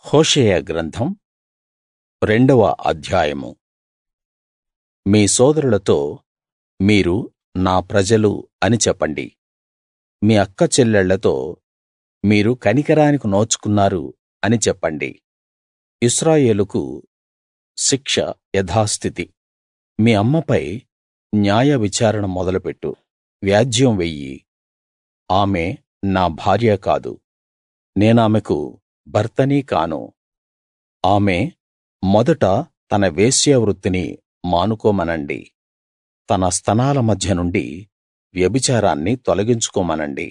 హోషేయ గ్రంథం రెండవ అధ్యాయము మీ సోదరులతో మీరు నా ప్రజలు అని చెప్పండి మీ అక్కచెల్లెళ్ళతో మీరు కనికరానికి నోచుకున్నారు అని చెప్పండి ఇశ్రాయేలుకు శిక్ష యథాస్థితి మీ అమ్మపై న్యాయ విచారణ మొదలుపెట్టు వ్యాజ్యం వెయ్యి ఆమె నా భార్య కాదు నేనామెకు భర్తని కాను ఆమె మొదట తన వేశ్యావృత్తిని మానుకోమనండి తన స్తనాల మధ్య నుండి వ్యభిచారాన్ని తొలగించుకోమనండి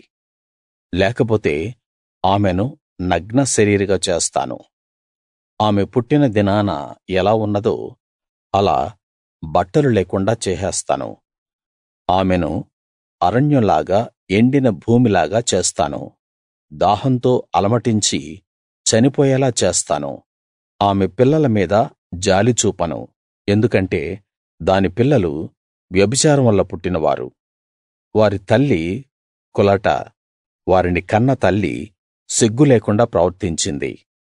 లేకపోతే ఆమెను నగ్న శరీరిగా చేస్తాను ఆమె పుట్టిన దినాన ఎలా ఉన్నదో అలా బట్టలు లేకుండా చేసేస్తాను ఆమెను అరణ్యంలాగా ఎండిన భూమిలాగా చేస్తాను దాహంతో అలమటించి చనిపోయేలా చేస్తాను ఆమె పిల్లల మీద జాలి చూపను ఎందుకంటే దాని పిల్లలు వ్యభిచారం వల్ల పుట్టినవారు వారి తల్లి కులట వారిని కన్న తల్లి సిగ్గు లేకుండా ప్రవర్తించింది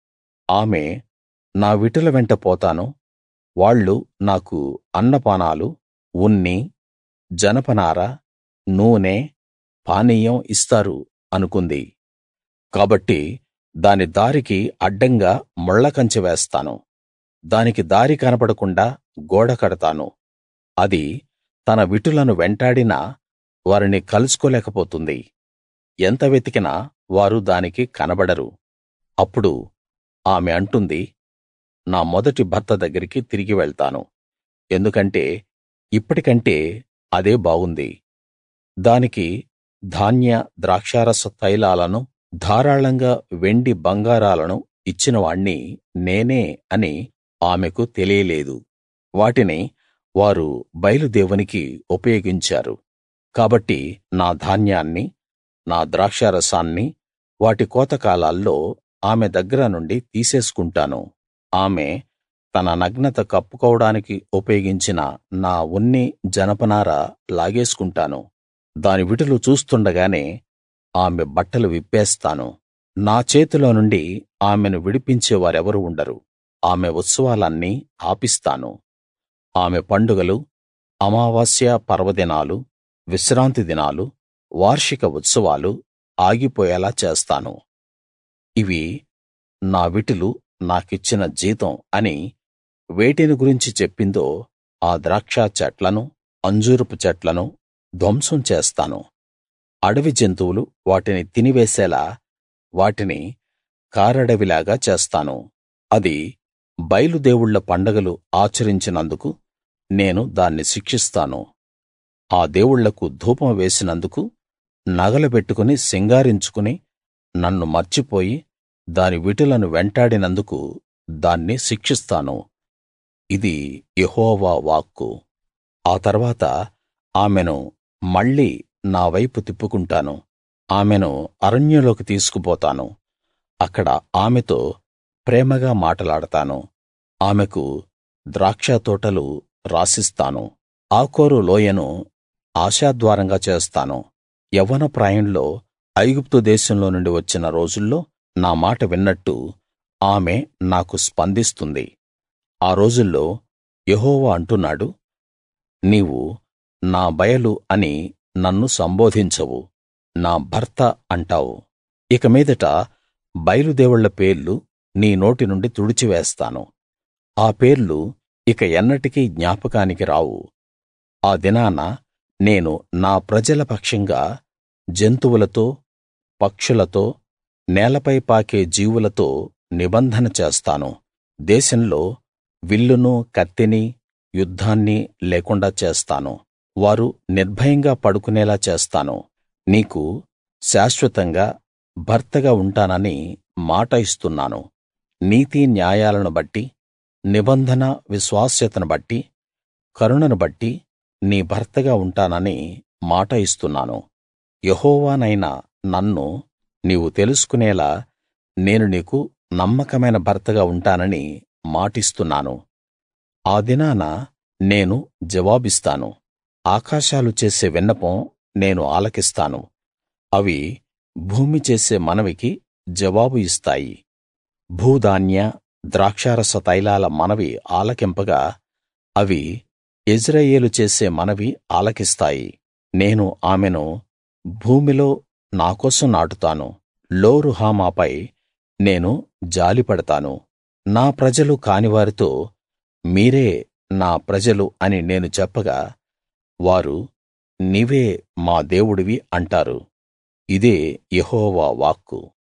ఆమె నా విటుల వెంట పోతాను వాళ్ళు నాకు అన్నపానాలు ఉన్ని జనపనార నూనె పానీయం ఇస్తారు అనుకుంది కాబట్టి దాని దారికి అడ్డంగా ముళ్ళకంచె వేస్తాను దానికి దారి కనపడకుండా గోడ కడతాను అది తన విటులను వెంటాడినా వారిని కలుసుకోలేకపోతుంది ఎంత వెతికినా వారు దానికి కనబడరు అప్పుడు ఆమె అంటుంది నా మొదటి భర్త దగ్గరికి తిరిగి వెళ్తాను ఎందుకంటే ఇప్పటికంటే అదే బాగుంది దానికి ధాన్య ద్రాక్షారస తైలాలను ధారాళంగా వెండి బంగారాలను ఇచ్చినవాణ్ణి నేనే అని ఆమెకు తెలియలేదు వాటిని వారు బయలు దేవునికి ఉపయోగించారు కాబట్టి నా ధాన్యాన్ని నా ద్రాక్షారసాన్ని వాటి కోతకాలాల్లో ఆమె దగ్గర నుండి తీసేసుకుంటాను ఆమె తన నగ్నత కప్పుకోవడానికి ఉపయోగించిన నా ఉన్ని జనపనార లాగేసుకుంటాను దాని విటులు చూస్తుండగానే ఆమె బట్టలు విప్పేస్తాను నా చేతిలో నుండి ఆమెను విడిపించే వారెవరు ఉండరు ఆమె ఉత్సవాలన్నీ ఆపిస్తాను ఆమె పండుగలు అమావాస్య పర్వదినాలు విశ్రాంతి దినాలు వార్షిక ఉత్సవాలు ఆగిపోయేలా చేస్తాను ఇవి నా విటులు నాకిచ్చిన జీతం అని వేటిని గురించి చెప్పిందో ఆ ద్రాక్ష చెట్లను అంజూరపు చెట్లను ధ్వంసం చేస్తాను అడవి జంతువులు వాటిని తినివేసేలా వాటిని కారడవిలాగా చేస్తాను అది బయలు దేవుళ్ళ పండగలు ఆచరించినందుకు నేను దాన్ని శిక్షిస్తాను ఆ దేవుళ్ళకు ధూపం వేసినందుకు నగలు పెట్టుకుని సింగారించుకుని నన్ను మర్చిపోయి దాని విటులను వెంటాడినందుకు దాన్ని శిక్షిస్తాను ఇది యెహోవా వాక్కు ఆ తర్వాత ఆమెను మళ్ళీ నా వైపు తిప్పుకుంటాను ఆమెను అరణ్యంలోకి తీసుకుపోతాను అక్కడ ఆమెతో ప్రేమగా మాటలాడతాను ఆమెకు ద్రాక్షతోటలు రాసిస్తాను ఆకోరు లోయను ఆశాద్వారంగా చేస్తాను యవ్వన ప్రాయంలో ఐగుప్తు దేశంలో నుండి వచ్చిన రోజుల్లో నా మాట విన్నట్టు ఆమె నాకు స్పందిస్తుంది ఆ రోజుల్లో యెహోవా అంటున్నాడు నీవు నా బయలు అని నన్ను సంబోధించవు నా భర్త అంటావు ఇక మీదట బయలుదేవుళ్ళ పేర్లు నీ నోటి నుండి తుడిచివేస్తాను ఆ పేర్లు ఇక ఎన్నటికీ జ్ఞాపకానికి రావు ఆ దినాన నేను నా ప్రజల పక్షంగా జంతువులతో పక్షులతో నేలపై పాకే జీవులతో నిబంధన చేస్తాను దేశంలో విల్లును కత్తిని యుద్ధాన్ని లేకుండా చేస్తాను వారు నిర్భయంగా పడుకునేలా చేస్తాను నీకు శాశ్వతంగా భర్తగా ఉంటానని మాట ఇస్తున్నాను నీతి న్యాయాలను బట్టి నిబంధన విశ్వాస్యతను బట్టి కరుణను బట్టి నీ భర్తగా ఉంటానని మాట ఇస్తున్నాను యెహోవానైన నన్ను నీవు తెలుసుకునేలా నేను నీకు నమ్మకమైన భర్తగా ఉంటానని మాటిస్తున్నాను ఆ దినాన నేను జవాబిస్తాను ఆకాశాలు చేసే విన్నపం నేను ఆలకిస్తాను అవి భూమి చేసే మనవికి జవాబు ఇస్తాయి భూధాన్య ద్రాక్షారస తైలాల మనవి ఆలకింపగా అవి యెజ్రెయేలు చేసే మనవి ఆలకిస్తాయి నేను ఆమెను భూమిలో నా కోసం నాటుతాను లో రుహమాపై నేను జాలిపడతాను నా ప్రజలు కానివారితో మీరే నా ప్రజలు అని నేను చెప్పగా వారు నీవే మా దేవుడివి అంటారు ఇదే యెహోవా వాక్కు